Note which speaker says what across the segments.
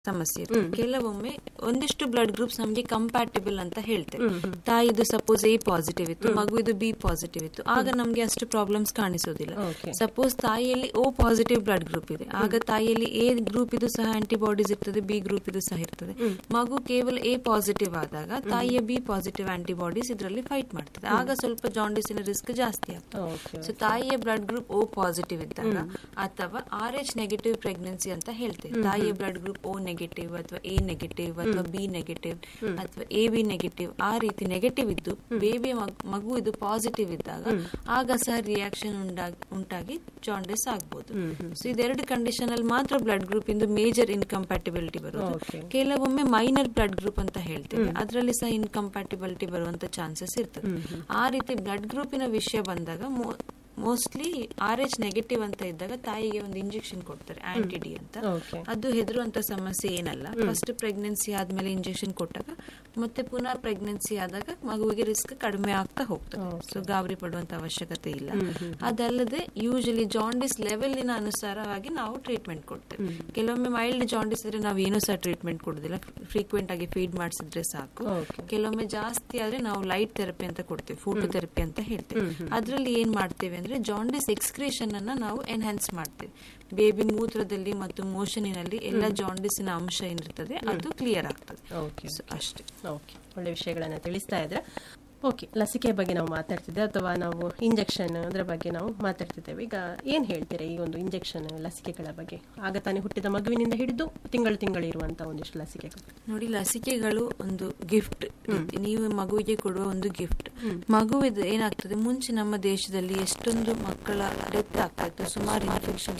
Speaker 1: ಸಮಸ್ಯೆ ಇರುತ್ತೆ ಕೆಲವೊಮ್ಮೆ ಒಂದಿಷ್ಟು ಬ್ಲಡ್ ಗ್ರೂಪ್ಸ್ ನಮಗೆ ಕಂಪ್ಯಾಟಿಬಲ್ ಅಂತ ಹೇಳ್ತೇವೆ ತಾಯಿದು ಸಪೋಸ್ ಎ ಪಾಸಿಟಿವ್ ಇತ್ತು ಮಗುವಿದು ಬಿ ಪಾಸಿಟಿವ್ ಇತ್ತು ಆಗ ನಮ್ಗೆ ಅಷ್ಟು ಪ್ರಾಬ್ಲಮ್ಸ್ ಕಾಣಿಸೋದಿಲ್ಲ
Speaker 2: Okay.
Speaker 1: ಸಪೋಸ್ ತಾಯಿಯಲ್ಲಿ ಓ ಪಾಸಿಟಿವ್ ಬ್ಲಡ್ ಗ್ರೂಪ್ ಇದೆ ಆಗ ತಾಯಿಯಲ್ಲಿ ಎ ಗ್ರೂಪ್ ಇದು ಸಹ ಆಂಟಿಬಾಡೀಸ್ ಇರ್ತದೆ ಬಿ ಗ್ರೂಪ್ ಇದು ಸಹ ಇರ್ತದೆ ಮಗು ಕೇವಲ ಎ ಪಾಸಿಟಿವ್ ಆದಾಗ ತಾಯಿಯ ಬಿ ಪಾಸಿಟಿವ್ ಆಂಟಿಬಾಡೀಸ್ ಇದರಲ್ಲಿ ಫೈಟ್ ಮಾಡ್ತದೆ ಆಗ ಸ್ವಲ್ಪ ಜಾಂಡಿಸಿನ ರಿಸ್ಕ್ ಜಾಸ್ತಿ ಆಗ್ತದೆ
Speaker 2: ಓಕೆ
Speaker 1: ಸೊ ತಾಯಿಯ ಬ್ಲಡ್ ಗ್ರೂಪ್ ಓ ಪಾಸಿಟಿವ್ ಇದ್ದಾಗ ಅಥವಾ ಆರ್ ಎಚ್ ನೆಗೆಟಿವ್ ಪ್ರೆಗ್ನೆನ್ಸಿ ಅಂತ ಹೇಳ್ತೇವೆ ತಾಯಿಯ ಬ್ಲಡ್ ಗ್ರೂಪ್ ಓ ನೆಗೆಟಿವ್ ಅಥವಾ ಎ ನೆಗೆಟಿವ್ ಅಥವಾ ಬಿ ನೆಗೆಟಿವ್ ಅಥವಾ ಎ ಬಿ ನೆಗೆಟಿವ್ ಆ ರೀತಿ ನೆಗೆಟಿವ್ ಇದ್ದು ಬೇಬಿ ಮಗು ಇದು ಪಾಸಿಟಿವ್ ಇದ್ದಾಗ ಆಗ ಸಹ ರಿಯಾಕ್ಷನ್ ಉಂಟಾಗಿ ಜಾಂಡಿಸ್ ಆಗ್ಬೋದು ಸೊ ಇದೆರಡು ಕಂಡೀಷನ್ ಅಲ್ಲಿ ಮಾತ್ರ ಬ್ಲಡ್ ಗ್ರೂಪ್ ಇಂದು ಮೇಜರ್ ಇನ್ಕಂಪ್ಯಾಟಿಬಿಲಿಟಿ ಬರೋದು
Speaker 2: Okay.
Speaker 1: ಕೆಲವೊಮ್ಮೆ ಮೈನರ್ ಬ್ಲಡ್ ಗ್ರೂಪ್ ಅಂತ ಹೇಳ್ತೇವೆ ಅದರಲ್ಲಿ ಸಹ ಇನ್ಕಂಪ್ಯಾಟಿಬಿಲಿಟಿ ಬರುವಂತ ಚಾನ್ಸಸ್ ಇರ್ತದೆ ಆ ರೀತಿ ಬ್ಲಡ್ ಗ್ರೂಪಿನ ವಿಷಯ ಬಂದಾಗ ಮೋಸ್ಟ್ಲಿ ಆರ್ ಎಚ್ ನೆಗೆಟಿವ್ ಅಂತ ಇದ್ದಾಗ ತಾಯಿಗೆ ಒಂದು ಇಂಜೆಕ್ಷನ್ ಕೊಡ್ತಾರೆ ಆಂಟಿ ಡಿ ಅಂತ
Speaker 2: ಓಕೆ
Speaker 1: ಅದು ಹೆದರುವಂತ ಸಮಸ್ಯೆ ಏನಲ್ಲ ಫಸ್ಟ್ ಪ್ರೆಗ್ನೆನ್ಸಿ ಆದ್ಮೇಲೆ ಇಂಜೆಕ್ಷನ್ ಕೊಟ್ಟಾಗ ಮತ್ತೆ ಪುನಃ ಪ್ರೆಗ್ನೆನ್ಸಿ ಆದಾಗ ಮಗುವಿಗೆ ರಿಸ್ಕ್ ಕಡಿಮೆ ಆಗ್ತಾ ಹೋಗ್ತದೆ ಸೊ ಗಾಬರಿ ಪಡುವಂತ ಅವಶ್ಯಕತೆ ಇಲ್ಲ ಅದಲ್ಲದೆ ಯೂಶಲಿ ಜಾಂಡಿಸ್ ಲೆವೆಲಿನ ಅನುಸಾರವಾಗಿ ನಾವು ಟ್ರೀಟ್ಮೆಂಟ್ ಕೊಡ್ತೇವೆ ಕೆಲವೊಮ್ಮೆ ಮೈಲ್ಡ್ ಜಾಂಡಿಸ್ ಇದ್ರೆ ನಾವು ಏನೂ ಸಹ ಟ್ರೀಟ್ಮೆಂಟ್ ಕೊಡುದಿಲ್ಲ ಫ್ರೀಕ್ವೆಂಟ್ ಆಗಿ ಫೀಡ್ ಮಾಡಿಸಿದ್ರೆ ಸಾಕು
Speaker 2: ಓಕೆ
Speaker 1: ಕೆಲವೊಮ್ಮೆ ಜಾಸ್ತಿ ಆದ್ರೆ ನಾವು ಲೈಟ್ ಥೆರಪಿ ಅಂತ ಕೊಡ್ತೇವೆ ಫೋಟೋ ಥೆರಪಿ ಅಂತ ಹೇಳ್ತೇವೆ ಅದರಲ್ಲಿ ಏನ್ ಮಾಡ್ತೇವೆ ಅಂದ್ರೆ ಜಾಂಡಿಸ್ ಎಕ್ಸ್ಕ್ರೇಷನ್ ಅನ್ನ ನಾವು ಎನ್ಹಾನ್ಸ್ ಮಾಡ್ತೇವೆ ಬೇಬಿ ಮೂತ್ರದಲ್ಲಿ ಮತ್ತು ಮೋಷನಿನಲ್ಲಿ ಎಲ್ಲ ಜಾಂಡಿಸಿನ ಅಂಶ ಏನಿರ್ತದೆ ಅದು ಕ್ಲಿಯರ್ ಆಗ್ತದೆ
Speaker 2: ಓಕೆ
Speaker 1: So, ಅಷ್ಟೇ
Speaker 2: ಓಕೆ ಒಳ್ಳೆ ವಿಷಯಗಳನ್ನ ತಿಳಿಸ್ತಾ ಇದ್ರೆ ಓಕೆ ಲಸಿಕೆ ಬಗ್ಗೆ ನಾವು ಮಾತಾಡ್ತಿದ್ದೆ ಅಥವಾ ನಾವು ಇಂಜೆಕ್ಷನ್ ಅದರ ಬಗ್ಗೆ ನಾವು ಮಾತಾಡ್ತಿದ್ದೇವೆ ಈಗ ಏನ್ ಹೇಳ್ತೀರಾ ಈ ಒಂದು ಇಂಜೆಕ್ಷನ್ ಲಸಿಕೆಗಳ ಬಗ್ಗೆ ಆಗ ತಾನೇ ಹುಟ್ಟಿದ ಮಗುವಿನಿಂದ ಹಿಡಿದು ತಿಂಗಳು ತಿಂಗಳು ಇರುವಂತ ಒಂದಿಷ್ಟು ಲಸಿಕೆಗಳು
Speaker 1: ನೋಡಿ ಲಸಿಕೆಗಳು ಒಂದು ಗಿಫ್ಟ್ ನೀವು ಮಗುವಿಗೆ ಕೊಡುವ ಒಂದು ಗಿಫ್ಟ್ ಮಗುವಿದು ಏನಾಗ್ತದೆ ಮುಂಚೆ ನಮ್ಮ ದೇಶದಲ್ಲಿ ಎಷ್ಟೊಂದು ಮಕ್ಕಳ ಡೆತ್ ಆಗ್ತಾ ಇತ್ತು ಸುಮಾರು ಇನ್ಫೆಕ್ಷನ್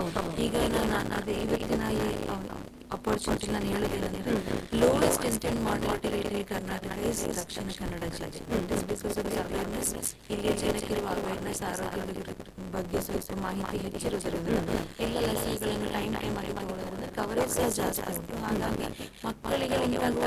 Speaker 1: ಈಗ ನಾನು ಅದೇ ಇವತ್ತಿನ ಅಪರ್ಚುನಿಟಿ ನಾನು ಹೇಳೋದೇನೆಂದ್ರೆ lowest infant mortality rate in Karnataka is Dakshina Kannada ಜಿಲ್ಲೆ it is because of the awareness ಇಲ್ಲಿಯ ಜನಕ್ಕಿರುವ ಅವೇರ್ನೆಸ್ ಆರೋಗ್ಯದ ಬಗ್ಗೆ ಸ್ವಲ್ಪ ಮಾಹಿತಿ ಹೆಚ್ಚಿರುವುದರಿಂದ ಎಲ್ಲ ಲಸಿಕೆಗಳನ್ನು ಟೈಮ್ ಟೈಮ್ ಆಗಿ ತಗೊಳ್ಳೋದ್ರಿಂದ ಕವರೇಜ್ ಸಹ ಜಾಸ್ತಿ ಉಂಟು ಹಾಗಾಗಿ ಮಕ್ಕಳಿಗೆ ಉಂಟಾಗುವ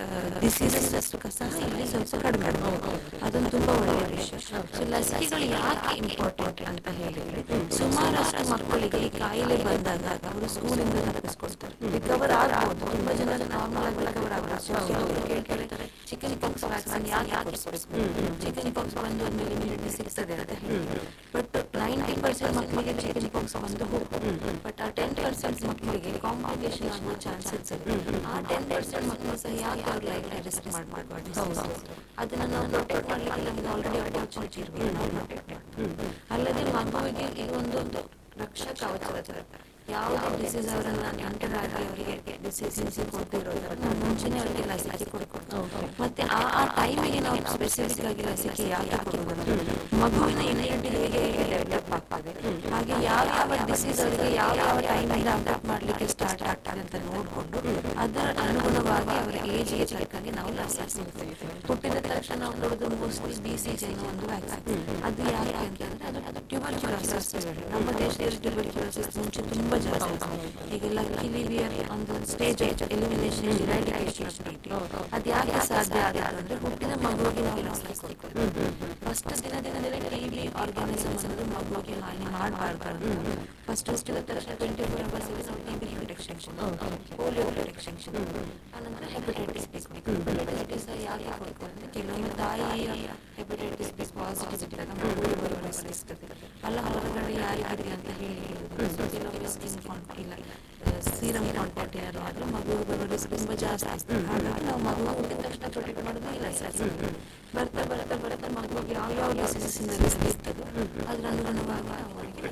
Speaker 1: ಡಿಸೀಸಸ್ ಸಹ ಇಲ್ಲಿ ಸ್ವಲ್ಪ ಕಡಿಮೆ ಆಗ್ತದೆ. ಅದೊಂದು ತುಂಬಾ ಒಳ್ಳೆಯ ವಿಷಯ ಸೊ ಲಸಿಕೆಗಳು ಯಾಕೆ ಇಂಪಾರ್ಟೆಂಟ್ ಅಂತ ಹೇಳಿದ್ರೆ ಸುಮಾರಷ್ಟು ಮಕ್ಕಳಿಗೆ ಈ ಕಾಯಿಲೆ ಬಂದಾಗ ಅವರು ಸ್ಕೂಲಿಂದ ತಪ್ಪಿಸ್ಕೊಳ್ತಾರೆ ರಿಕವರ್ ಆಗ್ಬೋದು ತುಂಬಾ ಜನ ನಾರ್ಮಲ್ ಆಗಿ ರಿಕವರ್ ಆಗ್ಬೋದು ಕೇಳ್ತಾರೆ ಚಿಕನ್ ಪಾಕ್ಸ್ ವ್ಯಾಕ್ಸಿನ್ ಯಾಕೆ ಚಿಕನ್ ಪಾಕ್ಸ್ ಬಂದು ಆದ್ಮೇಲೆ ಇಮ್ಯುನಿಟಿ ಸಿಗ್ತದೆ ಅಂತ ಹೇಳಿ ಬಟ್ ನೈಂಟಿ ಪರ್ಸೆಂಟ್ ಮಕ್ಕಳಿಗೆ ಚಿಕನ್ ಪಾಕ್ಸ್ ಬಂದು ಹೋಗ್ತದೆ ಬಟ್ ಆ ಟೆನ್ ಪರ್ಸೆಂಟ್ ಮಕ್ಕಳಿಗೆ ಕಾಂಪ್ಲಿಕೇಶನ್ ಆಗುವ ಚಾನ್ಸಸ್ ಇದೆ ಆ ಟೆನ್ ಪರ್ಸೆಂಟ್ ಮಕ್ಕಳು ಸಹ ಯಾಕೆ ಅವ್ರ ಲೈಫ್ ರಿಸ್ಕ್ ಮಾಡಬಾರ್ದು ಅದನ್ನ ನಾವು ಪ್ರೊಟೆಕ್ಟ್ ಮಾಡ್ಲಿಕ್ಕೆ ನಮ್ಗೆ ಆಲ್ರೆಡಿ ಅಪರ್ಚುನಿಟಿ ಇರಬೇಕು ನಾವು ಪ್ರೊಟೆಕ್ಟ್ ಮಾಡ್ತೀವಿ ಅಲ್ಲದೆ ಮಗುವಿಗೆ ಈ ಒಂದು ಒಂದು ರಕ್ಷಾ ಕವಚ ಯಾವುದೇ ಡಿಸೀಸ್ ಅವರನ್ನ ಎಂಟರ್ ಆಗಿ ಅವರಿಗೆ ಡಿಸೀಸ್ ಕೊಡ್ತಿರೋದ್ರ ನಾವು ಮುಂಚೆನೆ ಅವರಿಗೆ ಲಸಿಕೆ ಕೊಡ್ಕೊಡ್ತೀವಿ ಮತ್ತೆ ಆ ಆ ಟೈಮಿಗೆ ನಾವು ಸ್ಪೆಸಿಫಿಕ್ ಆಗಿ ಲಸಿಕೆ ಯಾಕೆ ಕೊಡುವುದಂದ್ರೆ ಮಗುವಿನ ಇಮ್ಯುನಿಟಿ ಹೇಗೆ ಹೇಗೆ ಡೆವಲಪ್ ಆಗ್ತದೆ ಹಾಗೆ ಯಾವ ಯಾವ ಡಿಸೀಸ್ ಅವರಿಗೆ ಯಾವ ಯಾವ ಟೈಮಿಂದ ಅಫೆಕ್ಟ್ ಮಾಡ್ಲಿಕ್ಕೆ ಸ್ಟಾರ್ಟ್ ಆಗ್ತದೆ ಅಂತ ನೋಡಿಕೊಂಡು ಅದರ ಅನುಗುಣವಾಗಿ ಅವರ ಏಜ್ಗೆ ತಕ್ಕಂಗೆ ನಾವು ಲಸಿಕೆ ಕೊಡ್ತೀವಿ ಹುಟ್ಟಿದ ತಕ್ಷಣ ನಾವು ಕೊಡೋದು ಮೋಸ್ಟ್ಲಿ ಬಿ ಸಿ ಜಿ ಒಂದು ವ್ಯಾಕ್ಸಿನ್ ಅದು ಯಾಕೆ ಅಂತಂದ್ರೆ ಅದು ಅದು ಟ್ಯೂಬರ್ಕ್ಯುಲೋಸಿಸ್ ನಮ್ಮ ದೇಶದಲ್ಲಿ ಟ್ಯೂಬರ್ಕ್ಯುಲೋಸಿಸ್ ಮುಂಚೆ ತುಂಬಾ ಜಾಸ್ತಿ ಇತ್ತು. ಈಗೆಲ್ಲ ಕಿಲಿವಿಯರ್ ಒಂದು ಸ್ಟೇಜ್ ಎಲಿಮಿನೇಷನ್ ಇರಾಡಿಕೇಶನ್ ಅದು ಯಾಕೆ ಸಾಧ್ಯ ಆಗುತ್ತೆ ಅಂದ್ರೆ ಹುಟ್ಟಿದ ಮಗುವಿಗೆ ನಾವು ಲಸಿಕೆ ಕೊಡ್ತೀವಿ ಫಸ್ಟ್ ದಿನ ದಿನದಲ್ಲಿ ಟಿಬಿ ಆರ್ಗಾನಿಸಮ್ ಅನ್ನೋದು ಮಗುವಿಗೆ ಹಾನಿ ಮಾಡಬಾರ್ದು ಫಸ್ಟ್ ಹುಟ್ಟಿದ ತಕ್ಷಣ ಟ್ವೆಂಟಿ ಫೋರ್ ಅವರ್ಸ್ ನಾವು ಟಿಬಿ ಪ್ರೊಟೆಕ್ಷನ್ ಪೋಲಿಯೋ ಪ್ರೊಟೆಕ್ಷನ್ ಆನಂತರ ಹೆಪಟೈಟಿಸ್ ಬಿ ಹೆಪಟೈಟಿಸ್ ಯಾಕೆ ಕೊಡ್ತಾರೆ ಅಂದ್ರೆ ಕೆಲವೊಮ್ಮೆ ತಾಯಿಯ ಹೆಪಟೈಟಿಸ್ ಬಿ ಪಾಸಿಟಿವ್ ಇದ್ದಾಗ ಮಗುವಿಗೆ ಬರುವ risk ಇರ್ತದೆ ಅಲ್ಲ ಹೊರಗಡೆ ಯಾರಿಗಿದೆ ಅಂತ ಹೇಳಿ ಹೇಳುದು ಸೊ ಕೆಲವೊಮ್ಮೆ ಸ್ಕಿನ್ ಕಾಂಟ್ ಇಲ್ಲ ಸೀರಮ್ ಕಾಂಟ್ಯಾಕ್ಟ್ ಏನಾದ್ರು ಆದ್ರೆ ಮಗು ಬರೋ ರಿಸ್ಕ್ ತುಂಬಾ ಜಾಸ್ತಿ ಆಗ್ತದೆ ಹಾಗಾಗಿ ನಾವು ಮಗು ಹುಟ್ಟಿದ ತಕ್ಷಣ ಪ್ರೊಟೆಕ್ಟ್ ಮಾಡೋದು ಇಲ್ಲ ಸರ್ ಬರ್ತಾ ಬರ್ತಾ ಬರ್ತಾ ಮಗುವಿಗೆ ಯಾವ ಯಾವ ಡಿಸೀಸಸ್ ಇಂದ ರಿಸ್ಕ್ ಇರ್ತದೋ ಅದ್ರ ಅನುಗುಣವಾಗಿ ಅವರಿಗೆ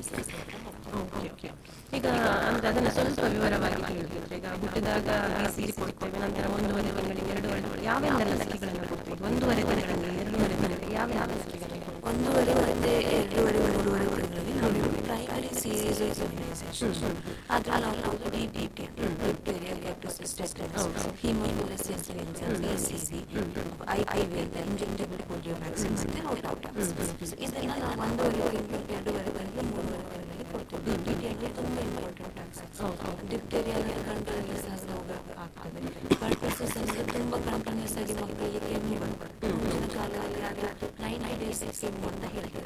Speaker 2: ಓಕೆ ಓಕೆ ಈಗ ಅಂದ್ರೆ ಅದನ್ನ ಸ್ವಲ್ಪ ವಿವರವಾಗಿ ಹೇಳಿದ್ರೆ ಈಗ ಹುಟ್ಟಿದಾಗ ಬಿಸಿ ಕೊಡ್ತೇವೆ ನಂತರ ಒಂದೂವರೆ ತಿಂಗಳಿಗೆ ಎರಡೂವರೆ ತಿಂಗಳಿಗೆ ಯಾವೆಲ್ಲ ಲಸಿಕೆಗಳನ್ನು ಕೊಡ್ತೀವಿ ಒಂದೂವರೆ ತಿಂಗಳಲ್ಲಿ ಎರಡೂವರೆ ತಿಂಗಳಿಗೆ ಯಾವ ಯಾವ ಲಸಿಕೆಗಳನ್ನು ಕೊಡ್ತೀವಿ
Speaker 1: ಒಂದೂವರೆ ಮತ್ತೆ ಎರಡೂವರೆ ಮೂರುವರೆ ತಿಂಗಳಲ್ಲಿ ನಾವು ಪ್ರೈಮರಿ ಸೀರೀಸ್ ಇಮ್ಯುನೈಸೇಷನ್ ಅದ್ರಲ್ಲಿ ನಾವು ಕೊಡೋದು D D T diphtheria pertussis tetanus haemophilus influenza BCC I I V ಅಂತ ಇಂಜೆಕ್ಟಬಲ್ ಪೋಲಿಯೋ ವ್ಯಾಕ್ಸಿನ್ಸ್ ಇದೆ ರೋಟಾಪ್ಟಾಕ್ಸ್ ಇದನ್ನ ನಾವು ಒಂದೂವರೆ ತಿಂಗಳು ಎರಡೂವರೆ ತಿಂಗಳು ಮೂರುವರೆ ತಿಂಗಳಲ್ಲಿ ಕೊಡ್ತೀವಿ ಡಿ ಟಿ ಟಿ ಅಂದ್ರೆ ತುಂಬಾ ಇಂಪಾರ್ಟೆಂಟ್ ವ್ಯಾಕ್ಸಿನ್ ಡಿಪ್ಟೀರಿಯಲ್ ಕಂಟ್ರೋಲ್ ಸಹ ಹೋಗಕ್ಕೆ ಆಗ್ತದೆ ಪರ್ಪಸಸ್ ಅಂದ್ರೆ ತುಂಬಾ ಕಂಟಿನ್ಯೂಸ್ ಆಗಿ ಮಕ್ಕಳಿಗೆ ಕೆಮ್ಮು ಬಂದ್ಬಿಡುತ್ತೆ ಮುಂಚಿನ ಕಾಲದಲ್ಲಿ ಅದು ನೈನ್ ಡೇಸ್ ಕೆಮ್ಮು ಅಂತ ಹೇಳ್ತಾರೆ